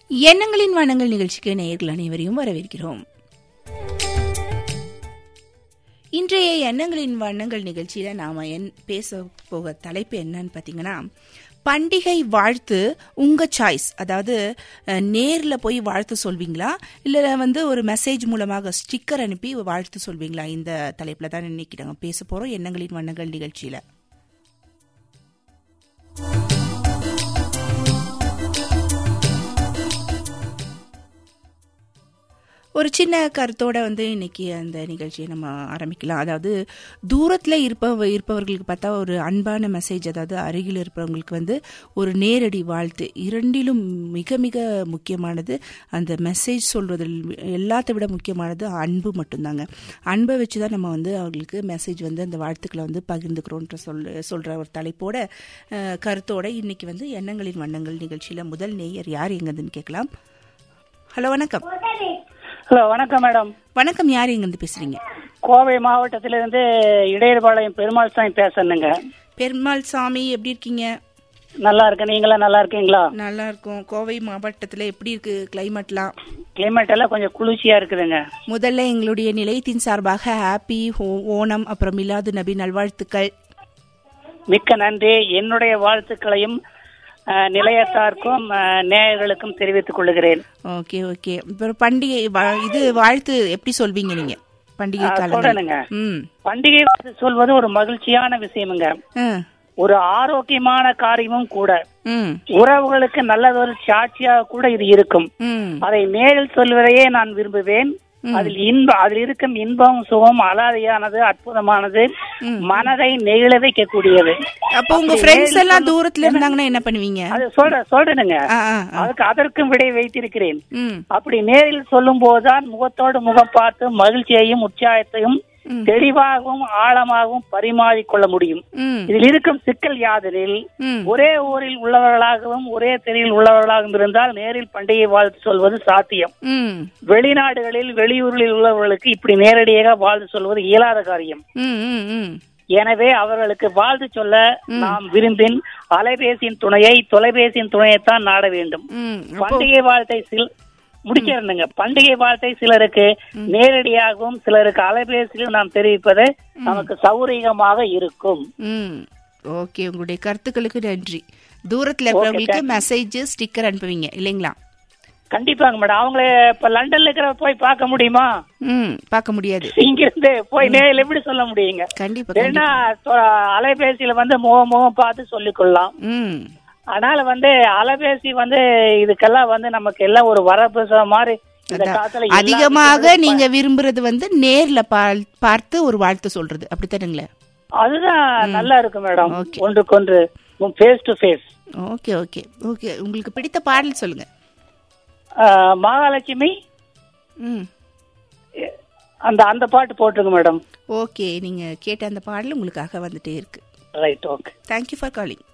எண்ணங்களின் வண்ணங்கள் நிகழ்ச்சிக்கு நேயர்கள் அனைவரையும் வரவேற்கிறோம் இன்றைய எண்ணங்களின் வண்ணங்கள் நிகழ்ச்சியில நாம என் பேச போக தலைப்பு என்னன்னு பாத்தீங்கன்னா பண்டிகை வாழ்த்து உங்க சாய்ஸ் அதாவது அஹ், நேர்ல போய் வாழ்த்து சொல்வீங்களா இல்ல வந்து ஒரு மெசேஜ் மூலமாக ஸ்டிக்கர் அனுப்பி வாழ்த்து சொல்வீங்களா இந்த தலைப்புல தான் இன்னைக்கு நாங்க பேச போறோம் எண்ணங்களின் வண்ணங்கள் நிகழ்ச்சியில ஒரு சின்ன கருத்தோட வந்து இன்னைக்கு அந்த நிகழ்ச்சியை நம்ம ஆரம்பிக்கலாம் அதாவது தூரத்தில் இருப்ப இருப்பவர்களுக்கு பார்த்தா ஒரு அன்பான மெசேஜ் அதாவது அருகில் இருப்பவங்களுக்கு வந்து ஒரு நேரடி வாழ்த்து இரண்டிலும் மிக மிக முக்கியமானது அந்த மெசேஜ் சொல்வதில் எல்லாத்தை விட முக்கியமானது அன்பு மட்டும்தாங்க அன்பை வச்சு தான் நம்ம வந்து அவங்களுக்கு மெசேஜ் வந்து அந்த வாழ்த்துக்களை வந்து பகிர்ந்துக்கிறோன்ற சொல் சொல்கிற ஒரு தலைப்போட அஹ், கருத்தோட இன்னைக்கு வந்து எண்ணங்களின் வண்ணங்கள் நிகழ்ச்சியில் முதல் நேயர் யார் எங்கேருந்துன்னு கேட்கலாம் ஹலோ வணக்கம் ஹலோ வணக்கம் மேடம் வணக்கம் யார் எங்கிருந்து பேசுறீங்க கோவை மாவட்டத்திலிருந்து இடையர்பாளையம் பெருமாள் சாமி பேசணுங்க பெருமாள் சாமி எப்படி இருக்கீங்க நல்லா இருக்கேன் நீங்களாம் நல்லா இருக்கீங்களா நல்லா இருக்கும் கோவை மாவட்டத்துல எப்படி இருக்கு கிளைமேட்லாம் கிளைமேட் எல்லாம் கொஞ்சம் குளிர்ச்சியா இருக்குதுங்க முதல்ல எங்களுடைய நிலையத்தின் சார்பாக ஹாப்பி ஓணம் அப்புறம் மிலாது நபி நல்வாழ்த்துக்கள் மிக்க நன்றி என்னுடைய வாழ்த்துக்களையும் அஹ், நிலையத்தாருக்கும் அஹ், நேயர்களுக்கும் தெரிவித்துக் கொள்கிறேன் ஓகே ஓகே அப்புறம் பண்டிகை வா- இது வாழ்த்து எப்படி சொல்வீங்க நீங்க பண்டிகை அஹ், காலங்கள் சொல்றேனுங்க ம் பண்டிகை வாழ்த்து சொல்வது ஒரு மகிழ்ச்சியான விஷயமுங்க ஆ, ஒரு ஆரோக்கியமான காரியமும் கூட ம் உறவுகளுக்கு நல்லதொரு சாட்சியாக கூட இது இருக்கும் ம் அதை நேரில் சொல்வதையே நான் விரும்புவேன் அதில் இன்ப அதில் இருக்கும் இன்பம் சுகம் அலாதியானது அற்புதமானது மனதை நெகிழ வைக்கக்கூடியது அப்போ உங்க ஃப்ரெண்ட்ஸ் எல்லாம் தூரத்துல இருந்தாங்கன்னா என்ன பண்ணுவீங்க அது சொல்ற சொல்றேனுங்க ஆ ஆ ஆ. அதுக்கு அதற்கும் விடை வைத்திருக்கிறேன் ம் அப்படி நேரில் சொல்லும் போதுதான் முகத்தோடு முகம் பார்த்து மகிழ்ச்சியையும் உற்சாகத்தையும் தெளிவாகவும் ஆழமாகவும் பரிமாறிக்கொள்ள முடியும் ம் இதில் இருக்கும் சிக்கல் யாதெனில் ம் ஒரே ஊரில் உள்ளவர்களாகவும் ஒரே தெருவில் உள்ளவர்களாகவும் இருந்தால் நேரில் பண்டிகை வாழ்த்து சொல்வது சாத்தியம் ம் வெளிநாடுகளில் வெளியூரில் உள்ளவர்களுக்கு இப்படி நேரடியாக வாழ்த்து சொல்வது இயலாத காரியம் ம் ம் ம் எனவே அவர்களுக்கு வாழ்த்து சொல்ல நாம் விரும்பின் அலைபேசியின் துணையை தொலைபேசியின் துணையைத்தான் நாட வேண்டும் ம் பண்டிகை வாழ்த்தை சில் முடிச்சிருந்துங்க பண்டிகை வாழ்த்தை சிலருக்கு நேரடியாகவும் சிலருக்கு அலைபேசியிலும் நாம் தெரிவிப்பது நமக்கு சௌரியமாக இருக்கும் ம் ஓகே உங்களுடைய கருத்துக்களுக்கு நன்றி தூரத்துல இருக்கிறவங்களுக்கு மெசேஜ் ஸ்டிக்கர் அனுப்புவீங்க இல்லைங்களா கண்டிப்பாங்க மேடம் அவங்கள இப்ப லண்டன்ல இருக்கிற போய் பார்க்க முடியுமா ம் பார்க்க முடியாது இங்க இருந்து போய் நேரில் எப்படி சொல்ல முடியுங்க கண்டிப்பா ஏன்னா தொ- அலைபேசியில வந்து முகம் முகம் பார்த்து சொல்லிக் கொள்ளலாம் ம் அதனால வந்து அலைபேசி வந்து இதுக்கெல்லாம் வந்து நமக்கு எல்லாம் ஒரு வரப்பு மாதிரி இந்த அதான். காலத்துல எல்லா அதிகமாக விஷயங்களும் நீங்க விரும்புறது வந்து நேர்ல பா- பார்த்து ஒரு வாழ்த்து சொல்றது அப்படித்தானுங்களே அதுதான் நல்லா இருக்கு மேடம் Okay. ஒன்றுக்கொன்று face to face okay okay okay உங்களுக்கு பிடித்த பாடல் சொல்லுங்க மகாலட்சுமி ம் அந்த அந்த பாட்டு போட்டுருங்க மேடம் ஓகே நீங்க கேட்ட அந்த பாடல் உங்களுக்காக வந்துட்டே இருக்கு right okay thank you for calling